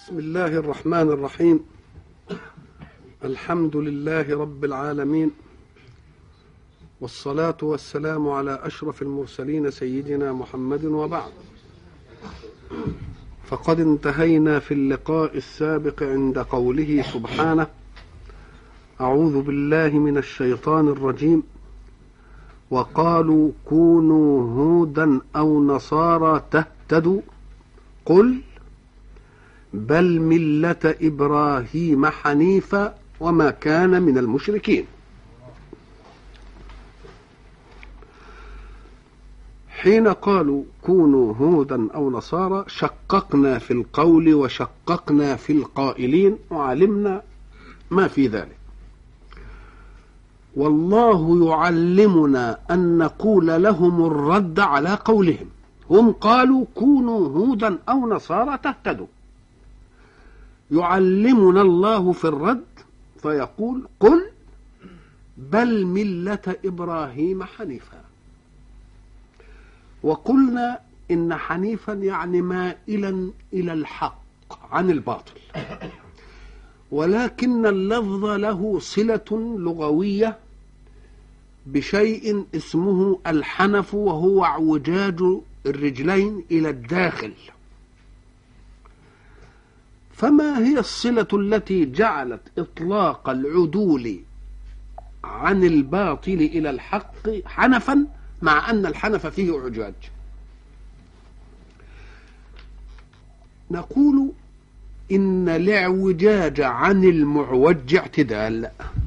بسم الله الرحمن الرحيم الحمد لله رب العالمين والصلاة والسلام على أشرف المرسلين سيدنا محمد وبعد فقد انتهينا في اللقاء السابق عند قوله سبحانه أعوذ بالله من الشيطان الرجيم وقالوا كونوا هودا أو نصارى تهتدوا قل بل ملة إبراهيم حنيفا وما كان من المشركين حين قالوا كونوا هودا أو نصارى شققنا في القول وشققنا في القائلين وعلمنا ما في ذلك والله يعلمنا أن نقول لهم الرد على قولهم هم قالوا كونوا هودا أو نصارى تهتدوا يعلمنا الله في الرد فيقول قل بل ملة إبراهيم حنيفا وقلنا إن حنيفا يعني مائلا إلى الحق عن الباطل ولكن اللفظ له صلة لغوية بشيء اسمه الحنف وهو اعوجاج الرجلين إلى الداخل فما هي الصلة التي جعلت إطلاق العدول عن الباطل إلى الحق حنفا مع أن الحنف فيه اعوجاج نقول إن الاعوجاج عن المعوج اعتدال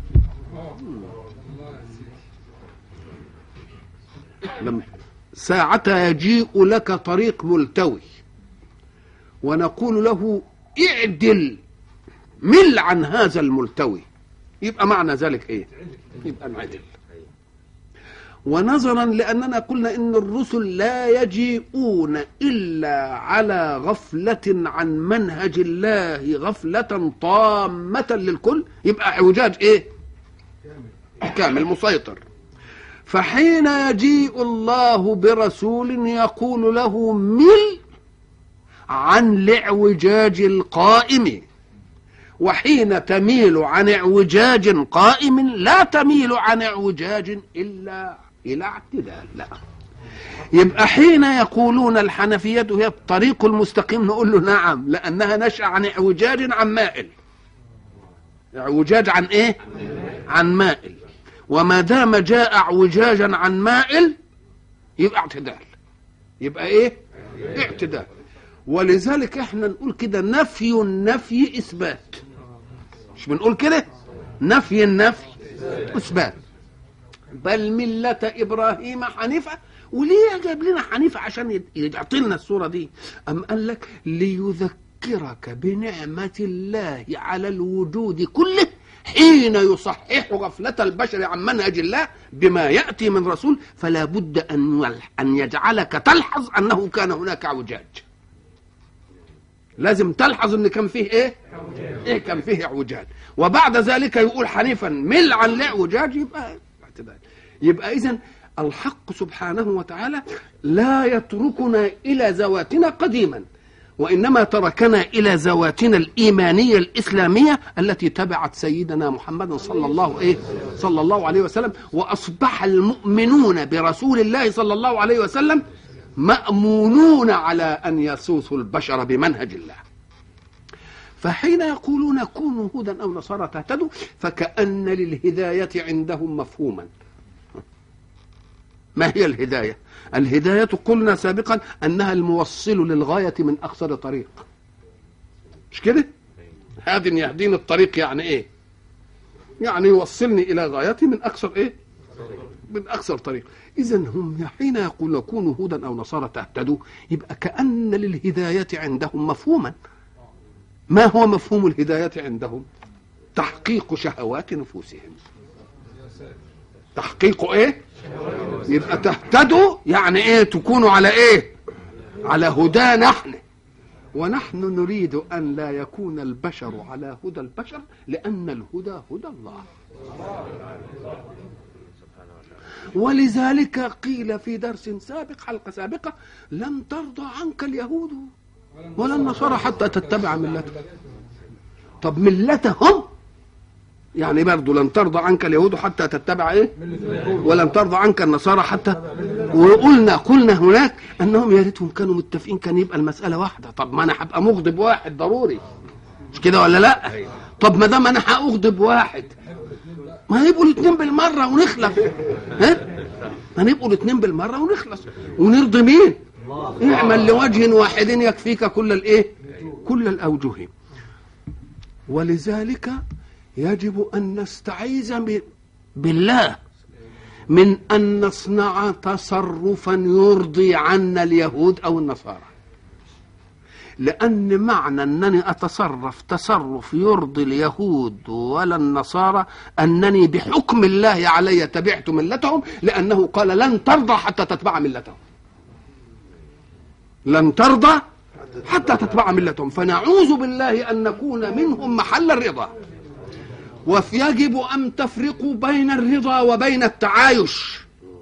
لم ساعتها يجيء لك طريق ملتوي ونقول له اعدل مل عن هذا الملتوي يبقى معنى ذلك ايه يبقى انعدل ونظرا لاننا قلنا ان الرسل لا يجيئون الا على غفله عن منهج الله غفله طامه للكل يبقى اعوجاج ايه كامل مسيطر فحين يجيء الله برسول يقول له مل عن الاعوجاج القائم وحين تميل عن اعوجاج قائم لا تميل عن اعوجاج الا الى اعتدال لا يبقى حين يقولون الحنفية هي الطريق المستقيم نقول له نعم لأنها نشأ عن اعوجاج عن مائل اعوجاج عن ايه عن مائل وما دام جاء اعوجاجا عن مائل يبقى اعتدال يبقى ايه اعتدال ولذلك احنا نقول كده نفي النفي اثبات مش بنقول كده نفي النفي اثبات بل ملة ابراهيم حنيفة وليه جايب لنا حنيفة عشان يعطي لنا الصورة دي ام قال لك ليذكرك بنعمة الله على الوجود كله حين يصحح غفلة البشر عن منهج الله بما يأتي من رسول فلا بد أن أن يجعلك تلحظ أنه كان هناك اعوجاج لازم تلحظ ان كان فيه ايه ايه كان فيه اعوجاج وبعد ذلك يقول حنيفا مل عن الاعوجاج يبقى اعتدال يبقى اذا الحق سبحانه وتعالى لا يتركنا الى ذواتنا قديما وانما تركنا الى ذواتنا الايمانيه الاسلاميه التي تبعت سيدنا محمد صلى الله ايه صلى الله عليه وسلم واصبح المؤمنون برسول الله صلى الله عليه وسلم مامونون على ان يسوسوا البشر بمنهج الله فحين يقولون كونوا هودا او نصارى تهتدوا فكان للهدايه عندهم مفهوما ما هي الهدايه الهدايه قلنا سابقا انها الموصل للغايه من اقصر طريق مش كده هاد يهديني الطريق يعني ايه يعني يوصلني الى غايتي من اقصر ايه من اقصر طريق اذا هم حين يقولون كونوا هودا او نصارى تهتدوا يبقى كان للهدايه عندهم مفهوما ما هو مفهوم الهدايه عندهم تحقيق شهوات نفوسهم تحقيق ايه يبقى تهتدوا يعني ايه تكونوا على ايه على هدى نحن ونحن نريد ان لا يكون البشر على هدى البشر لان الهدى هدى الله ولذلك قيل في درس سابق حلقه سابقه لن ترضى عنك اليهود ولا النصارى حتى تتبع ملتهم طب ملتهم يعني برضه لن ترضى عنك اليهود حتى تتبع ايه ولن ترضى عنك النصارى حتى وقلنا قلنا هناك انهم يا ريتهم كانوا متفقين كان يبقى المساله واحده طب ما انا هبقى مغضب واحد ضروري مش كده ولا لا طب ما دام انا هاغضب واحد ما يبقوا الاثنين بالمره ونخلص ها ما نبقوا الاثنين بالمره ونخلص ونرضي مين اعمل لوجه واحد يكفيك كل الايه كل الاوجه ولذلك يجب ان نستعيذ بالله من ان نصنع تصرفا يرضي عنا اليهود او النصارى لأن معنى أنني أتصرف تصرف يرضي اليهود ولا النصارى أنني بحكم الله علي تبعت ملتهم لأنه قال لن ترضى حتى تتبع ملتهم لن ترضى حتى تتبع ملتهم فنعوذ بالله أن نكون منهم محل الرضا ويجب أن تفرقوا بين الرضا وبين التعايش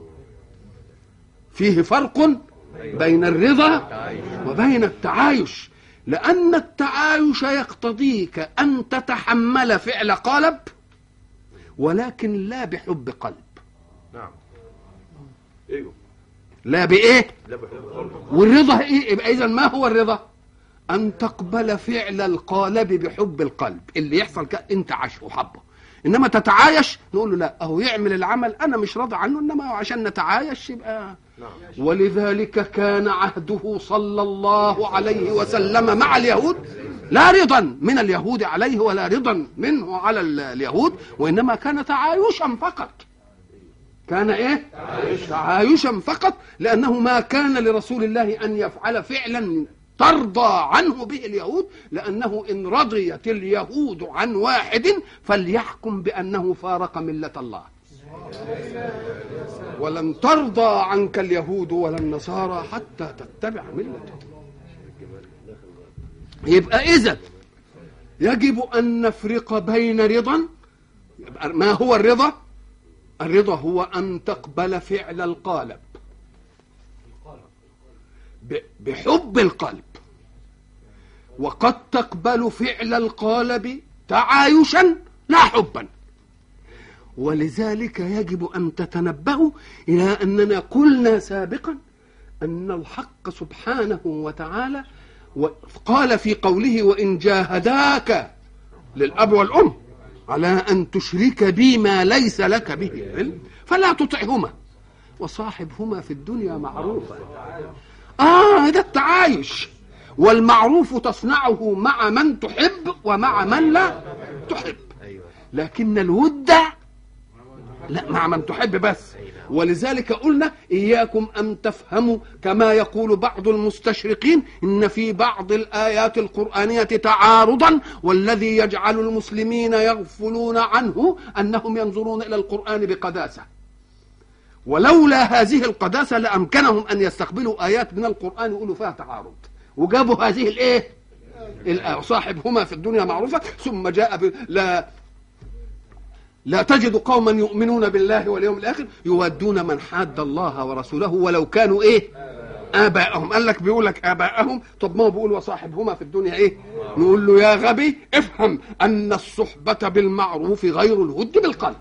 فيه فرق بين الرضا وبين التعايش لأن التعايش يقتضيك أن تتحمل فعل قلب ولكن لا بحب قلب نعم ايوه لا بايه لا بحب قلب والرضا ايه يبقى اذا ما هو الرضا ان تقبل فعل القالب بحب القلب اللي يحصل كده انت عاشه وحبه انما تتعايش نقول له لا اهو يعمل العمل انا مش راضي عنه انما عشان نتعايش يبقى ولذلك كان عهده صلى الله عليه وسلم مع اليهود لا رضا من اليهود عليه ولا رضا منه على اليهود وانما كان تعايشا فقط كان ايه تعايشا فقط لانه ما كان لرسول الله ان يفعل فعلا ترضى عنه به اليهود لأنه إن رضيت اليهود عن واحد فليحكم بأنه فارق ملة الله ولن ترضى عنك اليهود ولا النصارى حتى تتبع ملتهم يبقى إذا يجب أن نفرق بين رضا ما هو الرضا الرضا هو أن تقبل فعل القالب بحب القلب وقد تقبل فعل القالب تعايشا لا حبا ولذلك يجب ان تتنبهوا الى اننا قلنا سابقا ان الحق سبحانه وتعالى قال في قوله وان جاهداك للاب والام على ان تشرك بي ما ليس لك به علم فلا تطعهما وصاحبهما في الدنيا معروفا اه ده التعايش والمعروف تصنعه مع من تحب ومع من لا تحب لكن الود لا مع من تحب بس ولذلك قلنا إياكم أن تفهموا كما يقول بعض المستشرقين إن في بعض الآيات القرآنية تعارضا والذي يجعل المسلمين يغفلون عنه أنهم ينظرون إلى القرآن بقداسة ولولا هذه القداسة لأمكنهم أن يستقبلوا آيات من القرآن يقولوا فيها تعارض وجابوا هذه الايه صاحبهما في الدنيا معروفة ثم جاء ب... لا لا تجد قوما يؤمنون بالله واليوم الآخر يودون من حاد الله ورسوله ولو كانوا إيه آباءهم قال لك بيقول لك آباءهم طب ما هو بيقول وصاحبهما في الدنيا إيه نقول له يا غبي افهم أن الصحبة بالمعروف غير الود بالقلب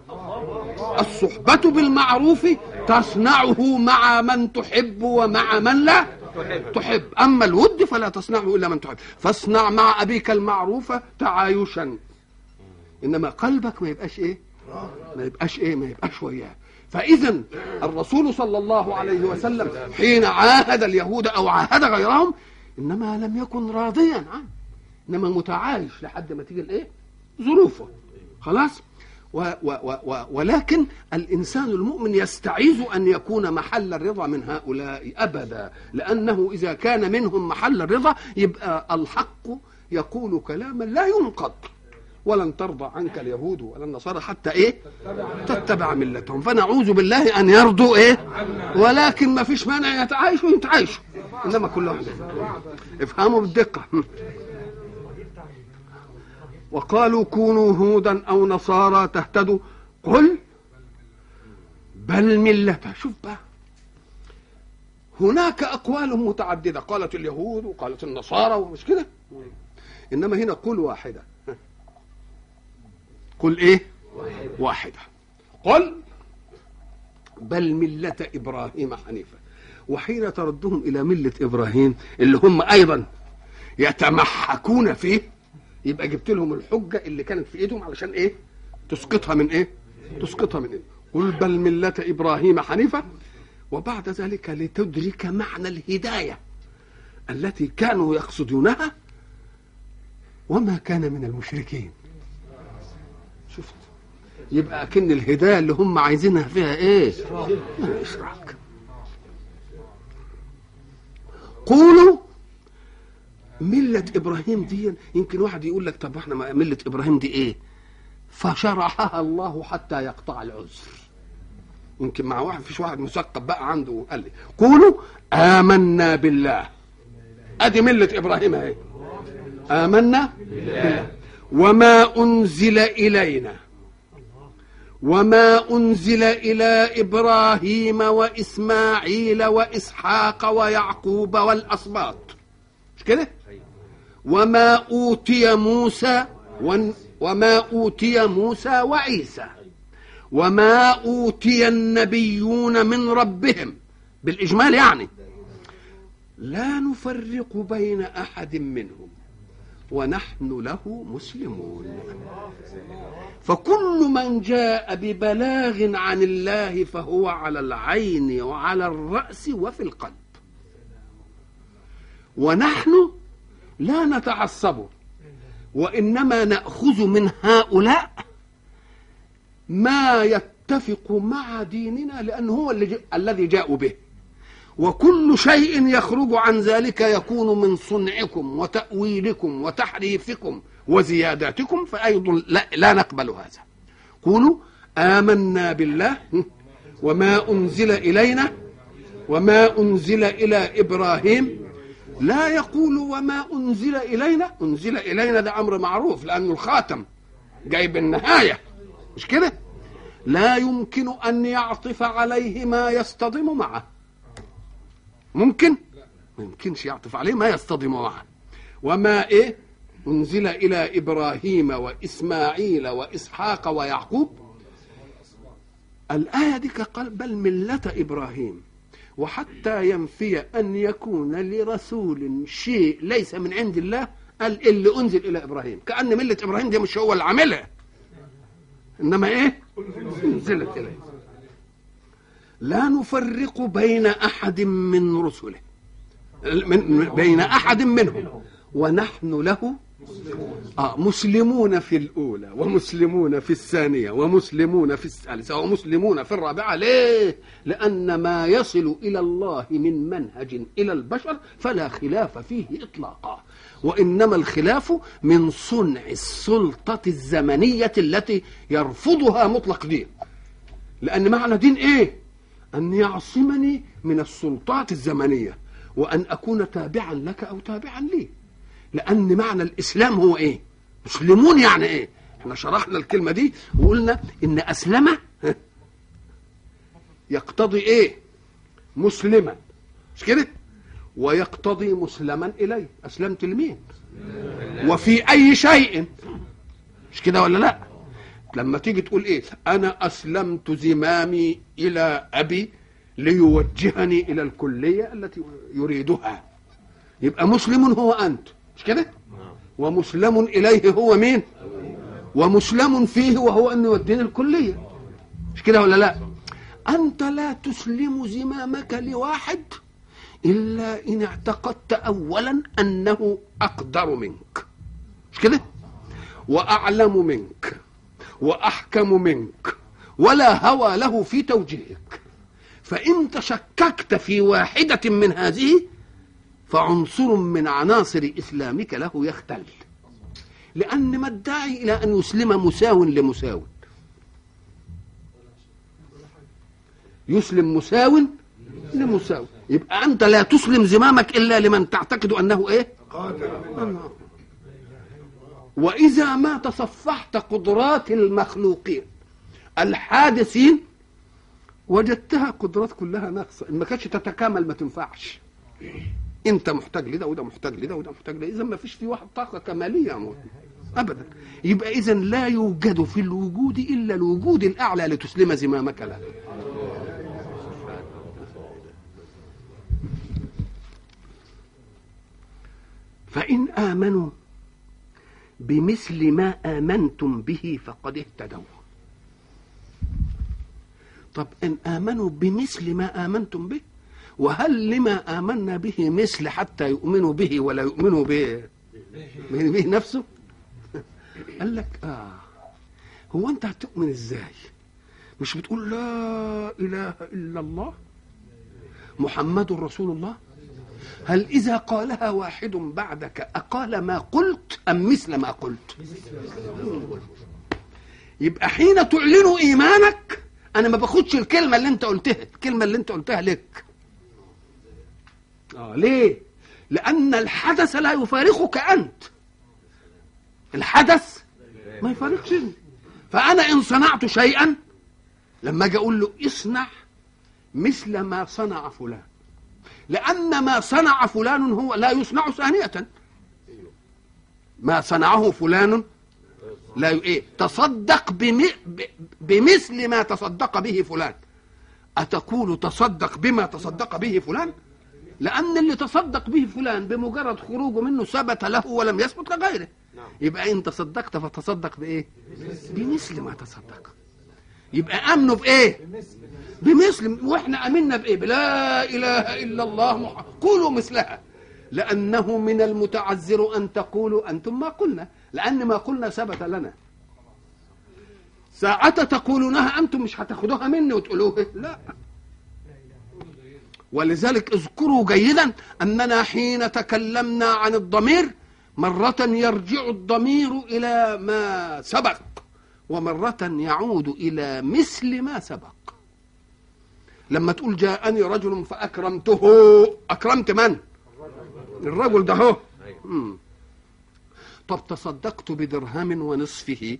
الصحبة بالمعروف تصنعه مع من تحب ومع من لا تحب. تحب أما الود فلا تصنعه إلا من تحب فاصنع مع أبيك المعروف تعايشا إنما قلبك ما يبقاش إيه ما يبقاش إيه ما يبقاش وياه فإذا الرسول صلى الله عليه وسلم حين عاهد اليهود أو عاهد غيرهم إنما لم يكن راضيا عنه إنما متعايش لحد ما تيجي الإيه ظروفه خلاص و و و ولكن الإنسان المؤمن يستعيذ أن يكون محل الرضا من هؤلاء أبدا لأنه إذا كان منهم محل الرضا يبقى الحق يقول كلاما لا ينقض ولن ترضى عنك اليهود ولا النصارى حتى ايه تتبع ملتهم فنعوذ بالله ان يرضوا ايه ولكن ما فيش مانع يتعايشوا يتعايشوا انما كل واحد افهموا بالدقه وقالوا كونوا هودا او نصارى تهتدوا قل بل ملة شوف بقى هناك أقوال متعددة قالت اليهود وقالت النصارى ومش كده إنما هنا قل واحدة قل إيه واحدة قل بل ملة إبراهيم حنيفة وحين تردهم إلى ملة إبراهيم اللي هم أيضا يتمحكون فيه يبقى جبت لهم الحجة اللي كانت في إيدهم علشان إيه تسقطها من إيه تسقطها من إيه قل بل ملة إبراهيم حنيفة وبعد ذلك لتدرك معنى الهداية التي كانوا يقصدونها وما كان من المشركين شفت يبقى أكن الهداية اللي هم عايزينها فيها ايه اشراك قولوا ملة إبراهيم دي يمكن واحد يقول لك طب احنا ملة إبراهيم دي ايه فشرحها الله حتى يقطع العذر يمكن مع واحد فيش واحد مثقف بقى عنده قال لي قولوا آمنا بالله ادي ملة إبراهيم اهي آمنا بالله وما أنزل إلينا وما أنزل إلى إبراهيم وإسماعيل وإسحاق ويعقوب والأسباط مش كده؟ وما أوتي موسى وما أوتي موسى وعيسى وما أوتي النبيون من ربهم بالإجمال يعني لا نفرق بين أحد منهم ونحن له مسلمون فكل من جاء ببلاغ عن الله فهو على العين وعلى الرأس وفي القلب ونحن لا نتعصب وإنما نأخذ من هؤلاء ما يتفق مع ديننا لأنه هو اللي الذي جاءوا به وكل شيء يخرج عن ذلك يكون من صنعكم وتأويلكم وتحريفكم وزياداتكم فأيضا لا, لا نقبل هذا قولوا آمنا بالله وما أنزل إلينا وما أنزل إلى إبراهيم لا يقول وما أنزل إلينا أنزل إلينا ده أمر معروف لأنه الخاتم جايب النهاية مش كده لا يمكن أن يعطف عليه ما يصطدم معه ممكن ما يمكنش يعطف عليه ما يصطدم معه وما ايه انزل الى ابراهيم واسماعيل واسحاق ويعقوب الايه دي قال بل مله ابراهيم وحتى ينفي ان يكون لرسول شيء ليس من عند الله قال اللي انزل الى ابراهيم كان مله ابراهيم دي مش هو اللي عاملها انما ايه انزلت اليه لا نفرق بين احد من رسله من بين احد منهم ونحن له آه مسلمون في الأولى ومسلمون في الثانية ومسلمون في الثالثة ومسلمون في الرابعة ليه؟ لأن ما يصل إلى الله من منهج إلى البشر فلا خلاف فيه إطلاقا وإنما الخلاف من صنع السلطة الزمنية التي يرفضها مطلق دين لأن معنى دين إيه؟ أن يعصمني من السلطات الزمنية وأن أكون تابعا لك أو تابعا لي لأن معنى الإسلام هو إيه مسلمون يعني إيه احنا شرحنا الكلمة دي وقلنا إن أسلم يقتضي إيه مسلما مش كده ويقتضي مسلما إليه أسلمت لمين وفي أي شيء مش كده ولا لا لما تيجي تقول ايه انا اسلمت زمامي الى ابي ليوجهني الى الكليه التي يريدها يبقى مسلم هو انت مش كده ومسلم اليه هو مين ومسلم فيه وهو ان يوديني الكليه مش كده ولا لا انت لا تسلم زمامك لواحد الا ان اعتقدت اولا انه اقدر منك مش كده واعلم منك واحكم منك ولا هوى له في توجيهك فان تشككت في واحده من هذه فعنصر من عناصر اسلامك له يختل لان ما الداعي الى ان يسلم مساو لمساو يسلم مساو لمساو يبقى انت لا تسلم زمامك الا لمن تعتقد انه ايه قادر واذا ما تصفحت قدرات المخلوقين الحادثين وجدتها قدرات كلها ناقصه ان ما كانتش تتكامل ما تنفعش انت محتاج لده وده محتاج لده وده محتاج لده اذا ما فيش في واحد طاقه كماليه يا مولانا ابدا يبقى اذا لا يوجد في الوجود الا الوجود الاعلى لتسلم زمامك له فان امنوا بمثل ما امنتم به فقد اهتدوا طب ان امنوا بمثل ما امنتم به وهل لما امنا به مثل حتى يؤمنوا به ولا يؤمنوا به به نفسه قال لك اه هو انت هتؤمن ازاي مش بتقول لا اله الا الله محمد رسول الله هل اذا قالها واحد بعدك اقال ما قلت ام مثل ما قلت يبقى حين تعلن ايمانك انا ما باخدش الكلمه اللي انت قلتها الكلمه اللي انت قلتها لك اه ليه لان الحدث لا يفارقك انت الحدث ما يفارقش انت فانا ان صنعت شيئا لما اجي اقول له اصنع مثل ما صنع فلان لان ما صنع فلان هو لا يصنع ثانيه ما صنعه فلان لا ي... ايه تصدق بم... ب... بمثل ما تصدق به فلان أتقول تصدق بما تصدق به فلان لأن اللي تصدق به فلان بمجرد خروجه منه ثبت له ولم يثبت لغيره يبقى إن تصدقت فتصدق بإيه بمثل ما تصدق يبقى أمنه بإيه بمثل وإحنا أمنا بإيه بلا إله إلا الله مح... قولوا مثلها لأنه من المتعذر أن تقولوا أنتم ما قلنا لأن ما قلنا ثبت لنا ساعة تقولونها أنتم مش هتاخدوها مني وتقولوها لا ولذلك اذكروا جيدا أننا حين تكلمنا عن الضمير مرة يرجع الضمير إلى ما سبق ومرة يعود إلى مثل ما سبق لما تقول جاءني رجل فأكرمته أكرمت من؟ الرجل ده هو مم. طب تصدقت بدرهم ونصفه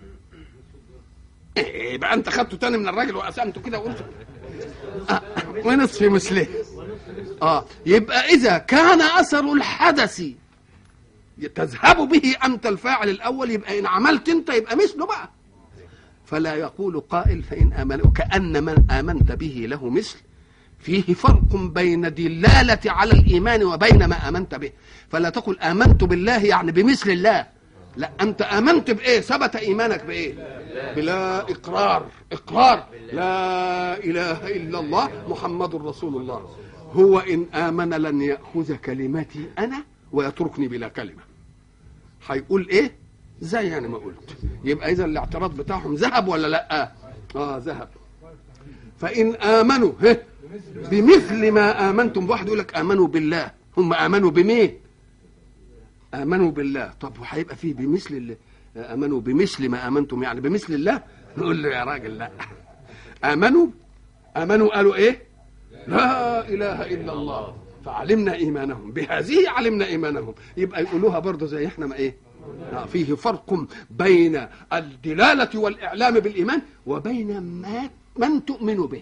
إيه بقى انت خدته تاني من الراجل وقسمته كده وقلت آه ونصف مثله اه يبقى اذا كان اثر الحدث تذهب به انت الفاعل الاول يبقى ان عملت انت يبقى مثله بقى فلا يقول قائل فان امن وكان من امنت به له مثل فيه فرق بين دلالة على الإيمان وبين ما آمنت به فلا تقل آمنت بالله يعني بمثل الله لا أنت آمنت بإيه ثبت إيمانك بإيه بلا إقرار إقرار لا إله إلا الله محمد رسول الله هو إن آمن لن يأخذ كلمتي أنا ويتركني بلا كلمة هيقول إيه زي يعني ما قلت يبقى إذا الاعتراض بتاعهم ذهب ولا لا آه ذهب فإن آمنوا هه بمثل ما آمنتم واحد يقول لك آمنوا بالله هم آمنوا بمين آمنوا بالله طب وهيبقى فيه بمثل اللي آمنوا بمثل ما آمنتم يعني بمثل الله نقول له يا راجل لا آمنوا آمنوا قالوا إيه لا إله إلا الله فعلمنا إيمانهم بهذه علمنا إيمانهم يبقى يقولوها برضه زي إحنا ما إيه فيه فرق بين الدلالة والإعلام بالإيمان وبين ما من تؤمن به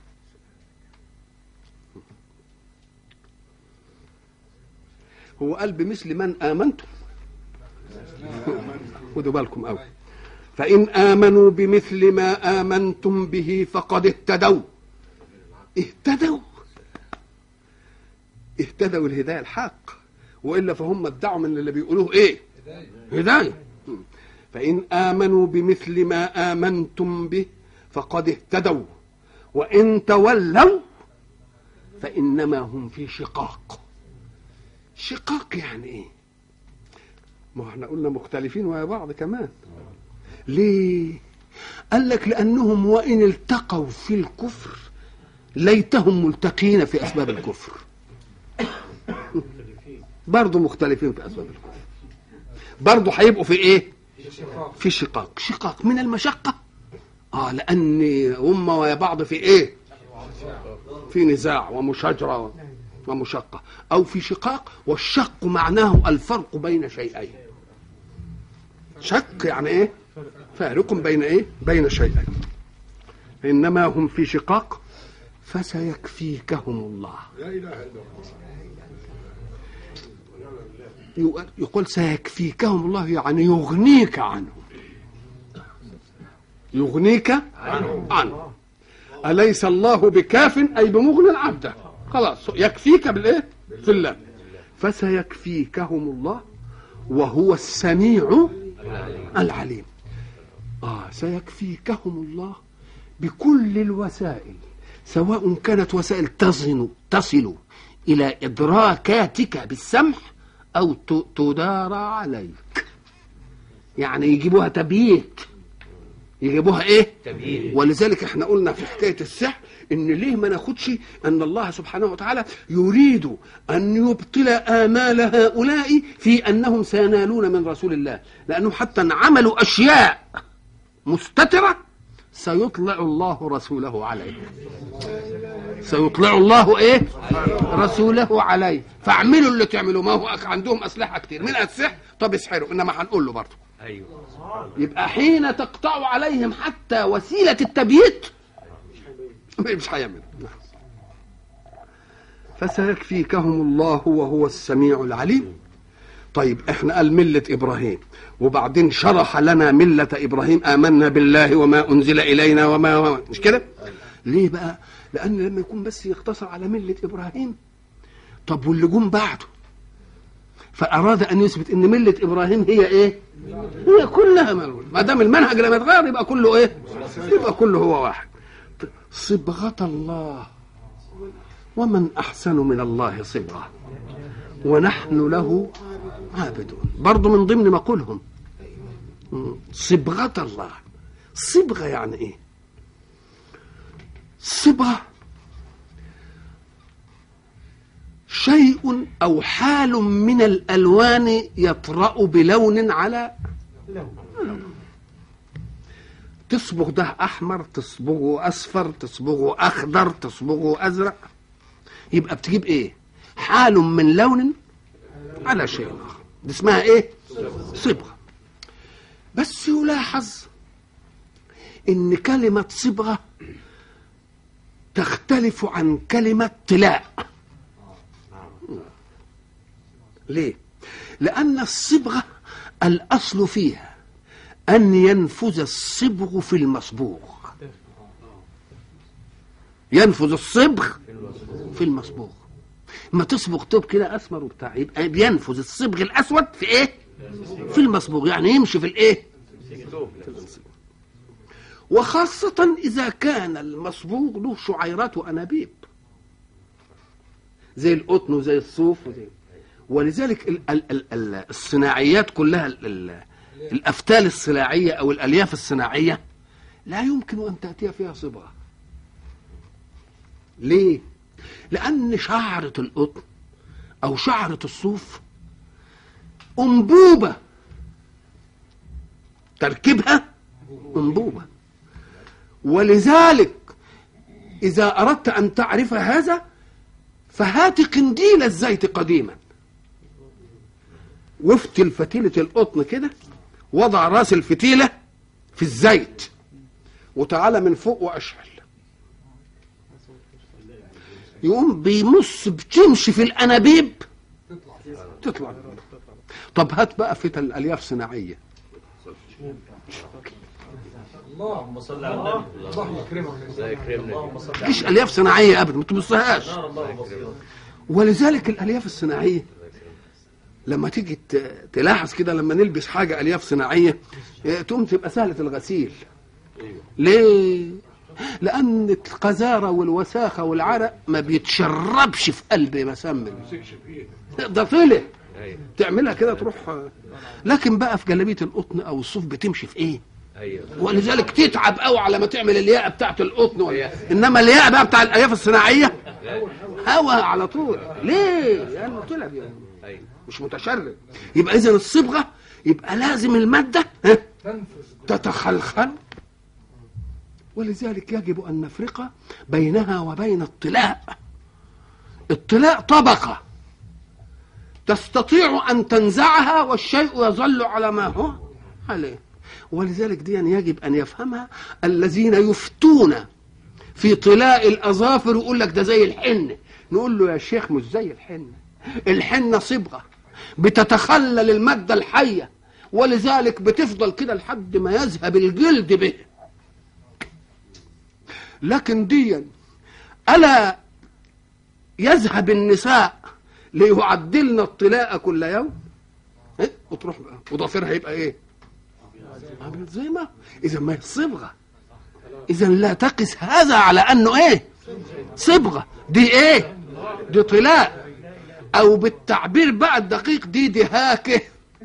هو قال بمثل من آمنتم خدوا بالكم قوي فإن آمنوا بمثل ما آمنتم به فقد اهتدوا اهتدوا اهتدوا الهداية الحق وإلا فهم ادعوا من اللي بيقولوه إيه هداية فإن آمنوا بمثل ما آمنتم به فقد اهتدوا وإن تولوا فإنما هم في شقاق شقاق يعني ايه ما احنا قلنا مختلفين ويا بعض كمان ليه قال لك لانهم وان التقوا في الكفر ليتهم ملتقين في اسباب الكفر برضه مختلفين في اسباب الكفر برضه هيبقوا في ايه في شقاق شقاق من المشقه اه لان هم ويا بعض في ايه في نزاع ومشاجره ومشقة أو في شقاق والشق معناه الفرق بين شيئين شق يعني إيه فارق بين إيه بين شيئين إنما هم في شقاق فسيكفيكهم الله لا اله الا الله يقول- يقول سيكفيكهم الله يعني يغنيك عنهم يغنيك عنهم عنه أليس الله بكاف أي بمغن عبده خلاص يكفيك بالإيه في الله فسيكفيكهم الله وهو السميع العليم آه سيكفيكهم الله بكل الوسائل سواء كانت وسائل تصل تصل إلى إدراكاتك بالسمع أو ت- تدار عليك يعني يجيبوها تبييت يجيبوها ايه تبيين ولذلك احنا قلنا في حكايه السحر ان ليه ما ناخدش ان الله سبحانه وتعالى يريد ان يبطل امال هؤلاء في انهم سينالون من رسول الله لانهم حتى عملوا اشياء مستتره سيطلع الله رسوله عليه سيطلع الله ايه رسوله عليه فاعملوا اللي تعملوا ما هو عندهم اسلحه كتير من السحر طب اسحروا انما هنقول له برضه ايوه يبقى حين تقطع عليهم حتى وسيلة التبييت مش هيعمل فسيكفيكهم الله وهو السميع العليم طيب احنا قال ملة ابراهيم وبعدين شرح لنا ملة ابراهيم امنا بالله وما انزل الينا وما, وما مش كده ليه بقى لان لما يكون بس يقتصر على ملة ابراهيم طب واللي جم بعده فاراد ان يثبت ان ملة ابراهيم هي ايه هي كلها ملول ما دام المنهج لم يتغير يبقى كله ايه يبقى كله هو واحد صبغة الله ومن أحسن من الله صبغة ونحن له عابدون برضو من ضمن مقولهم مم. صبغة الله صبغة يعني ايه صبغة شيء أو حال من الألوان يطرأ بلون على تصبغ ده أحمر تصبغه أصفر تصبغه أخضر تصبغه أزرق يبقى بتجيب إيه حال من لون على شيء آخر دي اسمها إيه صبغة بس يلاحظ إن كلمة صبغة تختلف عن كلمة طلاء ليه لأن الصبغة الأصل فيها أن ينفذ الصبغ في المصبوغ ينفذ الصبغ في المصبوغ ما تصبغ طوب كده أسمر وبتاع يبقى بينفذ الصبغ الأسود في إيه في المصبوغ يعني يمشي في الإيه وخاصة إذا كان المصبوغ له شعيرات وأنابيب زي القطن وزي الصوف وزي ولذلك ال ال ال ال الصناعيات كلها ال ال الأفتال الصناعية أو الألياف الصناعية لا يمكن أن تأتي فيها صبغة ليه؟ لأن شعرة القطن أو شعرة الصوف أنبوبة تركيبها أنبوبة ولذلك إذا أردت أن تعرف هذا فهات قنديل الزيت قديما وافتل فتيلة القطن كده وضع راس الفتيلة في الزيت وتعالى من فوق وأشعل يقوم بيمص بتمشي في الأنابيب تطلع طب هات بقى فتل الألياف صناعية اللهم صل على النبي الله يكرمك الله يكرمنا اللهم صل على مفيش ألياف صناعية أبدا ما تبصهاش نار الله بصيرا ولذلك الالياف الصناعيه لما تيجي ت- تلاحظ كده لما نلبس حاجه الياف صناعيه اه، تقوم تبقى سهله الغسيل ليه لان القذاره والوساخه والعرق ما بيتشربش في قلب مسمن ده طلع ايوه تعملها كده تروح لكن بقى في جلابيه القطن او الصوف بتمشي في ايه ايوه ولذلك تتعب قوي على ما تعمل الياقه بتاعت القطن ولا أيوة. انما الياقه بقى بتاع الالياف الصناعيه هوا على طول ليه لانه طلع يعني ايوه مش متشرب يبقى اذا الصبغه يبقى لازم الماده ها، تتخلخل ولذلك يجب ان نفرق بينها وبين الطلاء الطلاء طبقه تستطيع ان تنزعها والشيء يظل على ما هو عليه ولذلك دي يجب ان يفهمها الذين يفتون في طلاء الاظافر ويقول لك ده زي الحنه نقول له يا شيخ مش زي الحنه الحنه صبغه بتتخلل الماده الحيه ولذلك بتفضل كده لحد ما يذهب الجلد به لكن ديا الا يذهب النساء ليعدلن الطلاء كل يوم إيه؟ وتروح بقى وضفيرها يبقى ايه ابيض زي ما اذا ما هي صبغه اذا لا تقس هذا على انه ايه صبغه دي ايه دي طلاء او بالتعبير بقى الدقيق دي دهاكه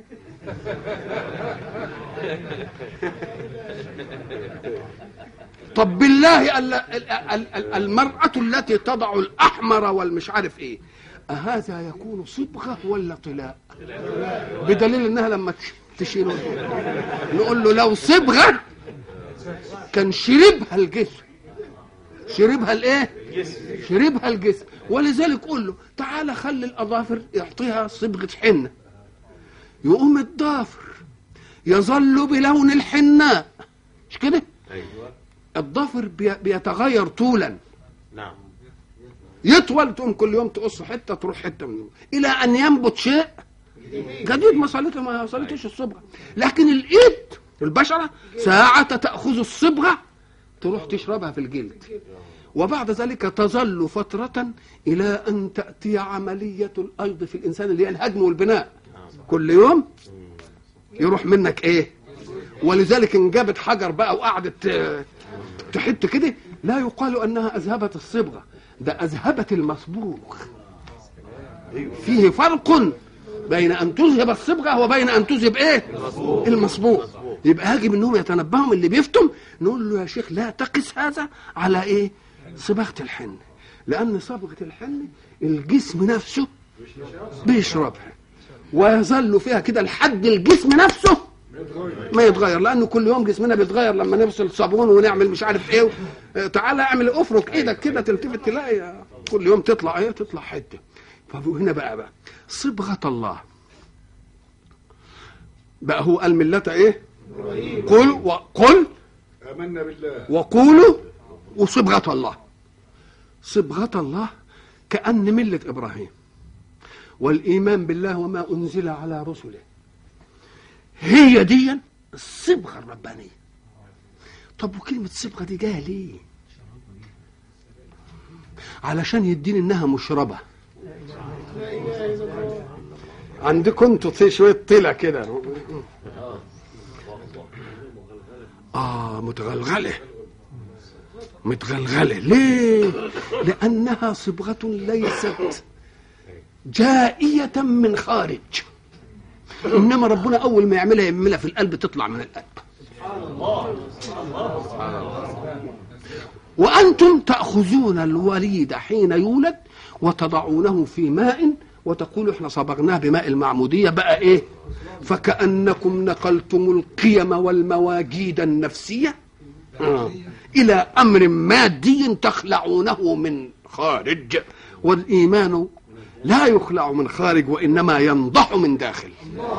طب بالله ال- ال- ال- ال- المرأة التي تضع الأحمر والمش عارف إيه أهذا يكون صبغة ولا طلاء بدليل إنها لما تش- تشيله نقول له لو صبغة كان شربها الجسم شربها الايه شربها الجسم ولذلك قول له تعالى خلي الاظافر يعطيها صبغه حنه يقوم الضافر يظل بلون الحناء مش كده ايوه الضفر بي- بيتغير طولا نعم يطول تقوم كل يوم تقص حته تروح حته منه الى ان ينبت شيء جديد ما صلته ما صلتش الصبغه لكن الايد البشره ساعة تأخذ الصبغة تروح تشربها في الجلد وبعد ذلك تظل فترة إلى أن تأتي عملية الأيض في الإنسان اللي هي الهدم والبناء كل يوم يروح منك إيه ولذلك إن جابت حجر بقى وقعدت آه، تحت كده لا يقال أنها أذهبت الصبغة ده أذهبت المصبوغ فيه فرق بين أن تذهب الصبغة وبين أن تذهب إيه المصبوغ يبقى يجب انهم يتنبهوا اللي بيفتم نقول له يا شيخ لا تقس هذا على ايه صبغه الحن لان صبغه الحن الجسم نفسه بيشربها ويظل فيها كده لحد الجسم نفسه ما يتغير لانه كل يوم جسمنا بيتغير لما نفصل صابون ونعمل مش عارف ايه آه، تعالى اعمل افرك ايدك كده تلتفت تلاقي آه، كل يوم تطلع ايه تطلع حته فهنا بقى بقى صبغه الله بقى هو قال ملة ايه قل وقل آمنا بالله وقولوا وصبغة الله صبغة الله كأن ملة إبراهيم والإيمان بالله وما أنزل على رسله هي دي الصبغة الربانية طب وكلمة صبغة دي جاية ليه علشان يديني انها مشربة عندكم انتوا شوية طلع كده آه متغلغلة متغلغلة ليه؟ لأنها صبغة ليست جائية من خارج إنما ربنا أول ما يعملها يعملها في القلب تطلع من القلب وأنتم تأخذون الوليد حين يولد وتضعونه في ماء وتقولوا احنا صبغناه بماء المعمودية بقى ايه فكأنكم نقلتم القيم والمواجيد النفسية آه. إلى أمر مادي تخلعونه من خارج والإيمان لا يخلع من خارج وإنما ينضح من داخل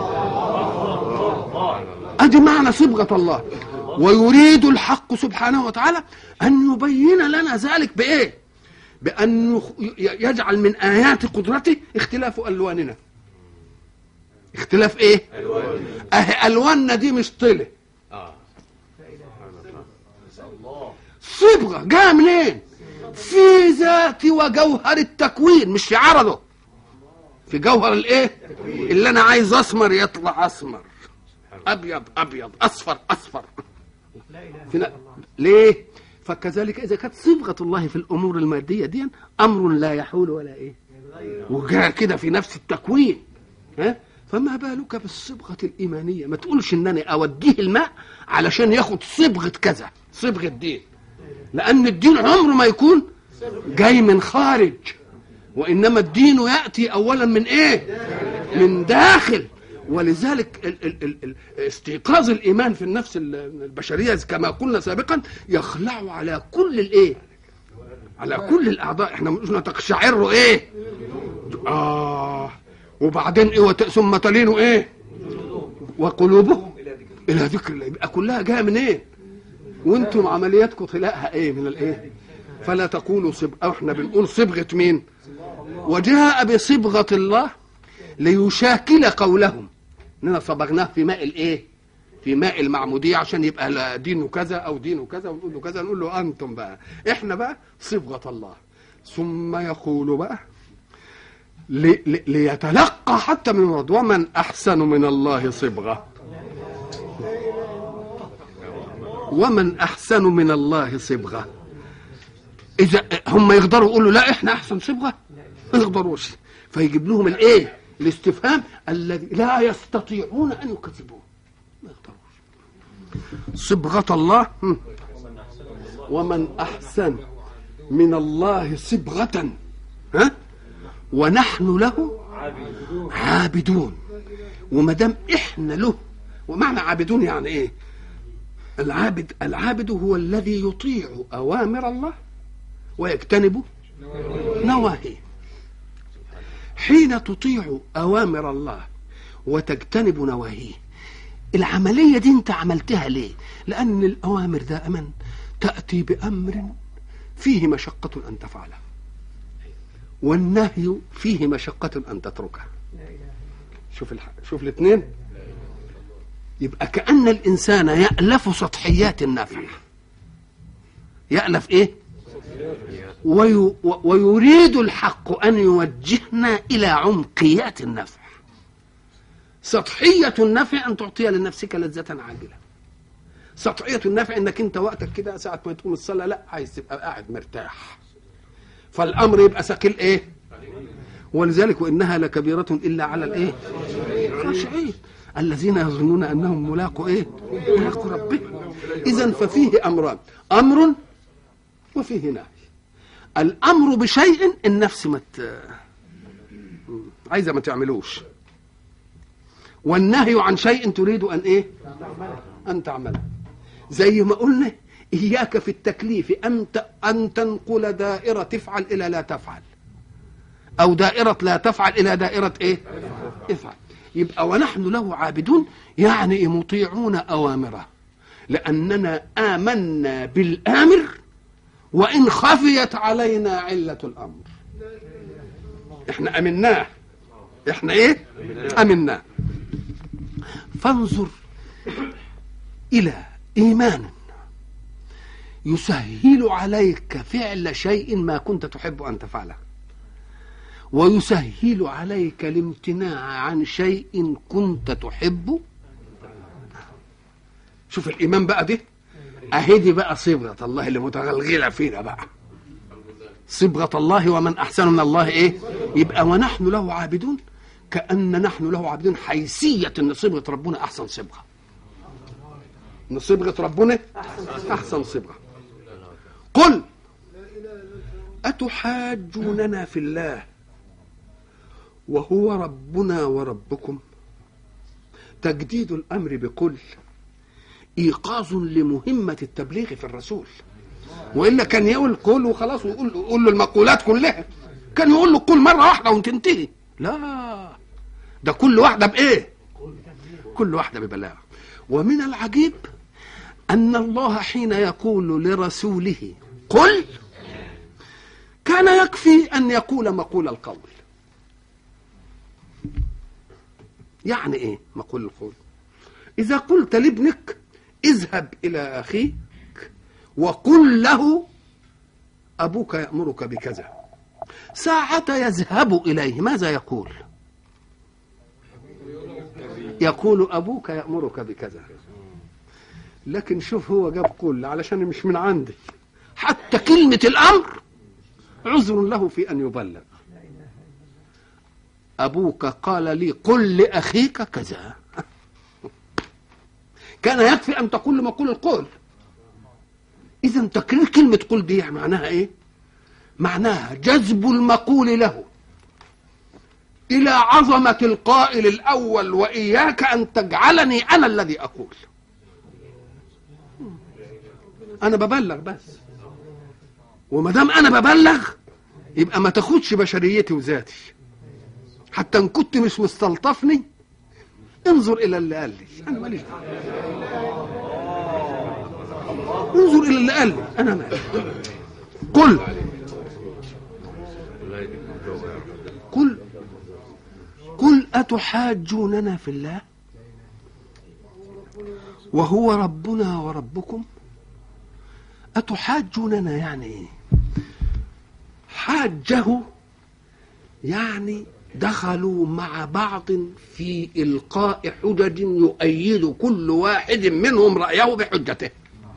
ادي معنى صبغه الله ويريد الحق سبحانه وتعالى ان يبين لنا ذلك بايه بان يخ- ي- يجعل من ايات قدرته اختلاف الواننا اختلاف ايه اه الواننا دي مش طله اه صبغه جايه منين في ذات وجوهر التكوين مش في عرضه في جوهر الايه اللي انا عايز اسمر يطلع اسمر ابيض ابيض اصفر اصفر في ن- ليه فكذلك اذا كانت صبغه الله في الامور الماديه دي امر لا يحول ولا ايه وجاء كده في نفس التكوين ها فما بالك بالصبغه الايمانيه ما تقولش ان انا اوديه الماء علشان ياخد صبغه كذا صبغه دين لان الدين عمره ما يكون جاي من خارج وانما الدين ياتي اولا من ايه من داخل ولذلك ال ال ال ال استيقاظ الايمان في النفس ال- البشريه كما قلنا سابقا يخلع على كل الايه على كل الاعضاء احنا مش تقشعر ايه اه وبعدين ايه وت- ثم تلين ايه وقلوبهم الى ذكر الله يبقى كلها جايه من ايه وانتم عملياتكم طلاقها ايه من الايه فلا تقولوا صبغة احنا بنقول صبغة مين وجاء بصبغة الله ليشاكل قولهم اننا صبغناه في ماء الايه في ماء المعمودية عشان يبقى لا دينه كذا او دينه كذا ونقول له كذا نقول له انتم بقى احنا بقى صبغة الله ثم يقول بقى لي لي ليتلقى حتى من المرض ومن احسن من الله صبغه ومن احسن من الله صبغه اذا هم يقدروا يقولوا لا احنا احسن صبغه ما يقدروش فيجيب لهم الايه الاستفهام الذي لا يستطيعون ان يكذبوه ما يقدروش صبغه الله هم. ومن احسن من الله صبغه ها ونحن له عابدون وما دام احنا له ومعنى عابدون يعني ايه العابد العابد هو الذي يطيع اوامر الله ويجتنب نواهيه حين تطيع اوامر الله وتجتنب نواهيه العمليه دي انت عملتها ليه لان الاوامر دائما تاتي بامر فيه مشقه ان تفعله والنهي فيه مشقة أن تتركه شوف الح... شوف الاثنين يبقى كأن الإنسان يألف سطحيات النفع يألف إيه وي... و- ويريد الحق أن يوجهنا إلى عمقيات النفع سطحية النفع أن تعطي لنفسك لذة عاجلة سطحية النفع انك انت وقتك كده ساعة ما تقوم الصلاة لا عايز تبقى قاعد مرتاح فالامر يبقى ثقيل ايه ولذلك وانها لكبيره الا على الايه خاشعين الذين يظنون انهم ملاقوا ايه ملاقوا ربهم اذا ففيه امران امر وفيه نهي الامر بشيء النفس ما مت... عايزه ما تعملوش والنهي عن شيء تريد ان ايه ان تعمله زي ما قلنا إياك في التكليف أن أن تنقل دائرة تفعل إلى لا تفعل أو دائرة لا تفعل إلى دائرة إيه؟ افعل يبقى ونحن له عابدون يعني مطيعون أوامره لأننا آمنا بالآمر وإن خفيت علينا علة الأمر إحنا أمناه إحنا إيه؟ أمناه فانظر إلى إيمان يسهل عليك فعل شيء ما كنت تحب ان تفعله ويسهل عليك الامتناع عن شيء كنت تحب شوف الايمان بقى دي اهي دي بقى صبغه الله اللي متغلغله فينا بقى صبغه الله ومن احسن من الله ايه يبقى ونحن له عابدون كان نحن له عابدون حيثيه ان صبغه ربنا احسن صبغه ان صبغه ربنا احسن صبغه قل أتحاجوننا في الله وهو ربنا وربكم تجديد الأمر بقل إيقاظ لمهمة التبليغ في الرسول وإلا كان يقول قل وخلاص ويقول يقول له المقولات كلها كان يقول له قل مرة واحدة وتنتهي لا ده كل واحدة بإيه كل واحدة ببلاغ ومن العجيب أن الله حين يقول لرسوله قل كان يكفي أن يقول مقول القول يعني إيه مقول القول إذا قلت لابنك اذهب إلى أخيك وقل له أبوك يأمرك بكذا ساعة يذهب إليه ماذا يقول يقول أبوك يأمرك بكذا لكن شوف هو جاب قل علشان مش من عندي حتى كلمة الأمر عذر له في أن يبلغ أبوك قال لي قل لأخيك كذا كان يكفي أن تقول لمقول القول إذا تكرير كلمة قل دي معناها إيه؟ معناها جذب المقول له إلى عظمة القائل الأول وإياك أن تجعلني أنا الذي أقول انا ببلغ بس وما دام انا ببلغ يبقى ما تاخدش بشريتي وذاتي حتى ان كنت مش مستلطفني انظر الى اللي قال لي انا ماليش دعوة. انظر الى اللي قال لي انا مالي قل قل قل أتحاجوننا في الله وهو ربنا وربكم أتحاجوننا يعني إيه حاجه يعني دخلوا مع بعض في إلقاء حجج يؤيد كل واحد منهم رأيه بحجته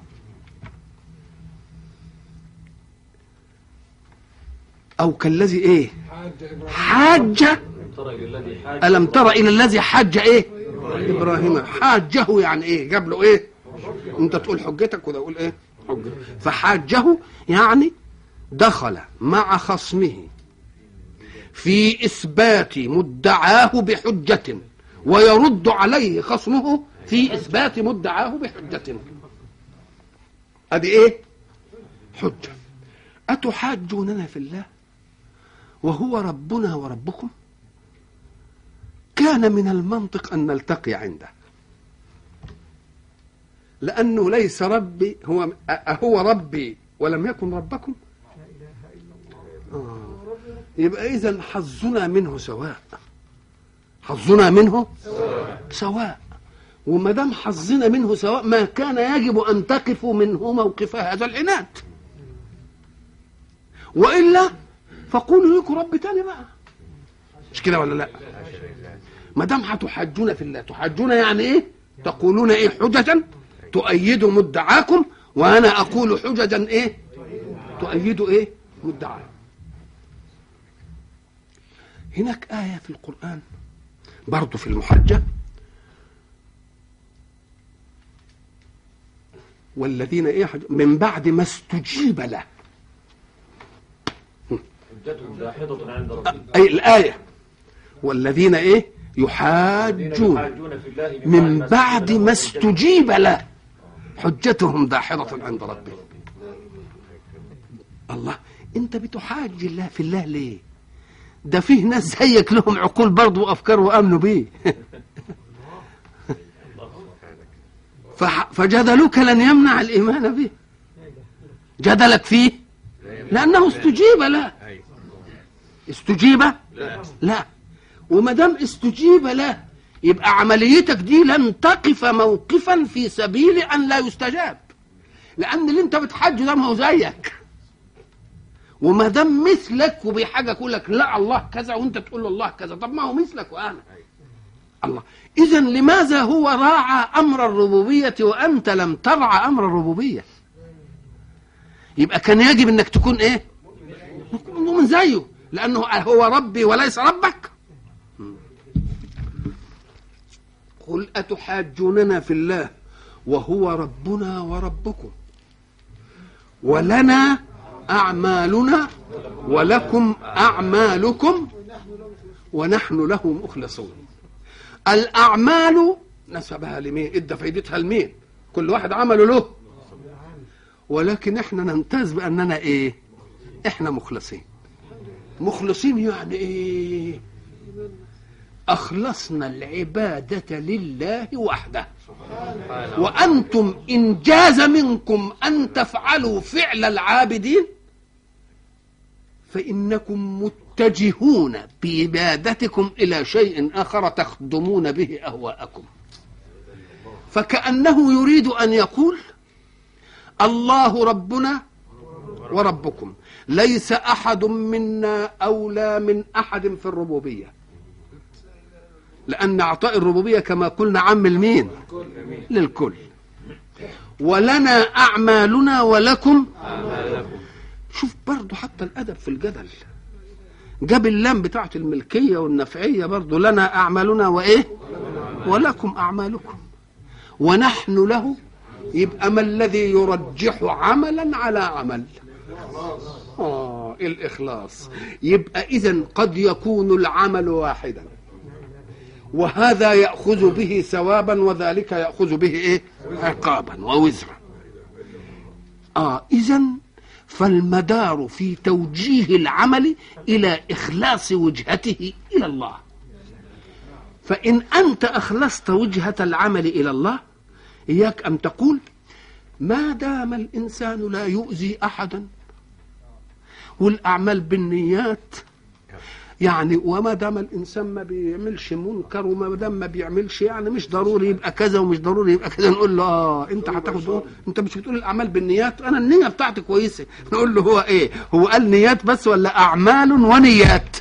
أو كالذي إيه حاج ترى إلى الذي حاج ألم تر إلى الذي حج إيه إبراهيم حاجه يعني إيه جاب له إيه أنت تقول حجتك وده يقول إيه حجة فحاجه يعني دخل مع خصمه في إثبات مدعاه بحجة ويرد عليه خصمه في إثبات مدعاه بحجة أدي إيه حجة أتحاجوننا في الله وهو ربنا وربكم كان من المنطق أن نلتقي عنده لأنه ليس ربي هو أهو ربي ولم يكن ربكم آه. يبقى إذا حظنا منه سواء حظنا منه سواء وما دام حظنا منه سواء ما كان يجب أن تقفوا منه موقف هذا العناد وإلا فقولوا لكم رب تاني بقى مش كده ولا لا ما دام هتحاجون في الله تحاجون يعني ايه تقولون ايه حججا تؤيد مدعاكم وانا اقول حججا ايه تؤيد ايه مدعاكم هناك آية في القرآن برضه في المحجة والذين ايه حج- من بعد ما استجيب له حجتهم داحضة عند ربهم أي الآية والذين ايه الذين يحاجون يحاجون في الله من بعد ما استجيب استجيب له حجتهم داحضة عند ربهم الله انت بتحاج الله في الله ليه ده فيه ناس زيك لهم عقول برضه وافكار وامنوا بيه فح- فجدلك لن يمنع الايمان به جدلك فيه لانه استجيب له استجيب لا وما دام استجيب له يبقى عمليتك دي لن تقف موقفا في سبيل ان لا يستجاب لان اللي انت بتحج ده ما هو زيك وما دام مثلك وبحاجه يقول لك لا الله كذا وانت تقول له الله كذا طب ما هو مثلك وانا الله اذا لماذا هو راعى امر الربوبيه وانت لم ترعى امر الربوبيه يبقى كان يجب انك تكون ايه نكون من زيه لانه هو ربي وليس ربك قل اتحاجوننا في الله وهو ربنا وربكم ولنا اعمالنا ولكم اعمالكم ونحن له مخلصون الاعمال نسبها لمين ادى فايدتها لمين كل واحد عمله له ولكن احنا نمتاز باننا ايه احنا مخلصين مخلصين يعني ايه اخلصنا العباده لله وحده وانتم ان جاز منكم ان تفعلوا فعل العابدين فانكم متجهون بعبادتكم الى شيء اخر تخدمون به اهواءكم فكانه يريد ان يقول الله ربنا وربكم ليس احد منا اولى من احد في الربوبيه لان اعطاء الربوبيه كما قلنا عم المين للكل ولنا اعمالنا ولكم شوف برضو حتى الادب في الجدل جاب اللام بتاعت الملكيه والنفعيه برضو لنا اعمالنا وايه ولكم اعمالكم ونحن له يبقى ما الذي يرجح عملا على عمل آه الإخلاص يبقى إذا قد يكون العمل واحدا وهذا يأخذ به ثوابا وذلك يأخذ به إيه عقابا ووزرا آه إذا فالمدار في توجيه العمل إلى إخلاص وجهته إلى الله فإن أنت أخلصت وجهة العمل إلى الله إياك أن تقول ما دام الإنسان لا يؤذي أحدا والاعمال بالنيات يعني وما دام الانسان ما بيعملش منكر وما دام ما بيعملش يعني مش ضروري يبقى كذا ومش ضروري يبقى كذا نقول له اه انت هتاخد دول انت مش بتقول الاعمال بالنيات انا النيه بتاعتي كويسه نقول له هو ايه هو قال نيات بس ولا اعمال ونيات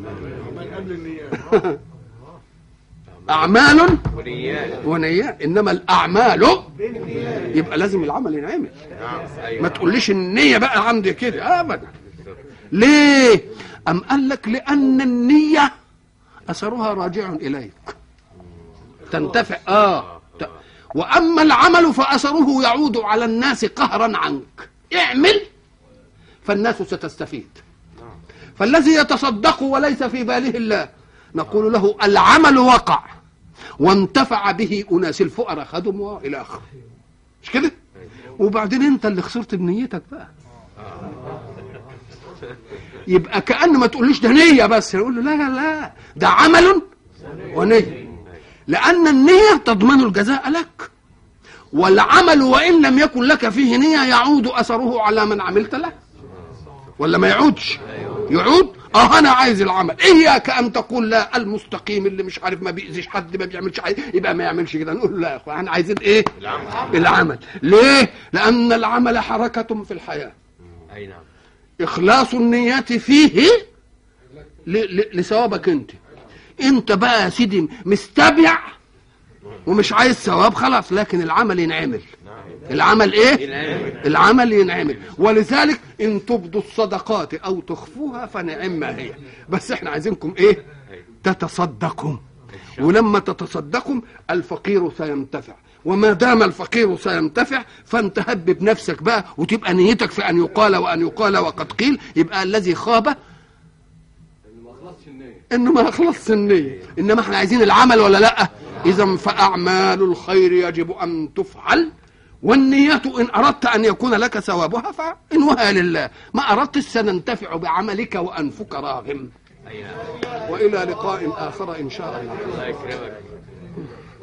اعمال ونيات ونيات انما الاعمال يبقى لازم العمل ينعمل نعم ما ايوه تقوليش النية بقى عندي كده ابدا ليه ام قال لك لان النية اثرها راجع اليك تنتفع اه ت- واما العمل فاثره يعود على الناس قهرا عنك اعمل فالناس ستستفيد فالذي يتصدق وليس في باله الله نقول له العمل وقع وانتفع به اناس الفقراء خدم والى اخره مش كده وبعدين انت اللي خسرت بنيتك بقى يبقى كأن ما تقوليش ده نية بس نقول له لا لا لا ده عمل ونية لأن النية تضمن الجزاء لك والعمل وإن لم يكن لك فيه نية يعود أثره على من عملت له ولا ما يعودش يعود اه انا عايز العمل اياك ان تقول لا المستقيم اللي مش عارف ما بيأذيش حد ما بيعملش حاجه يبقى ما يعملش كده نقول لا يا اخوان احنا عايزين ايه العمل العمل ليه لان العمل حركه في الحياه اي نعم اخلاص النيات فيه ل- ل- لثوابك انت انت بقى يا سيدي مستبيع ومش عايز ثواب خلاص لكن العمل ينعمل العمل ايه ينعمل. العمل ينعمل ولذلك ان تبدوا الصدقات او تخفوها فنعم ما هي بس احنا عايزينكم ايه تتصدقوا ولما تتصدقوا الفقير سينتفع وما دام الفقير سينتفع فانت هبب نفسك بقى وتبقى نيتك في ان يقال وان يقال وقد قيل يبقى الذي خاب انه ما اخلصش النيه انما احنا عايزين العمل ولا لا اذا فاعمال الخير يجب ان تفعل والنية إن أردت أن يكون لك ثوابها فإنوها لله ما أردت سننتفع بعملك وأنفك راغم اي نعم وإلى لقاء آخر إن شاء الله الله يكرمك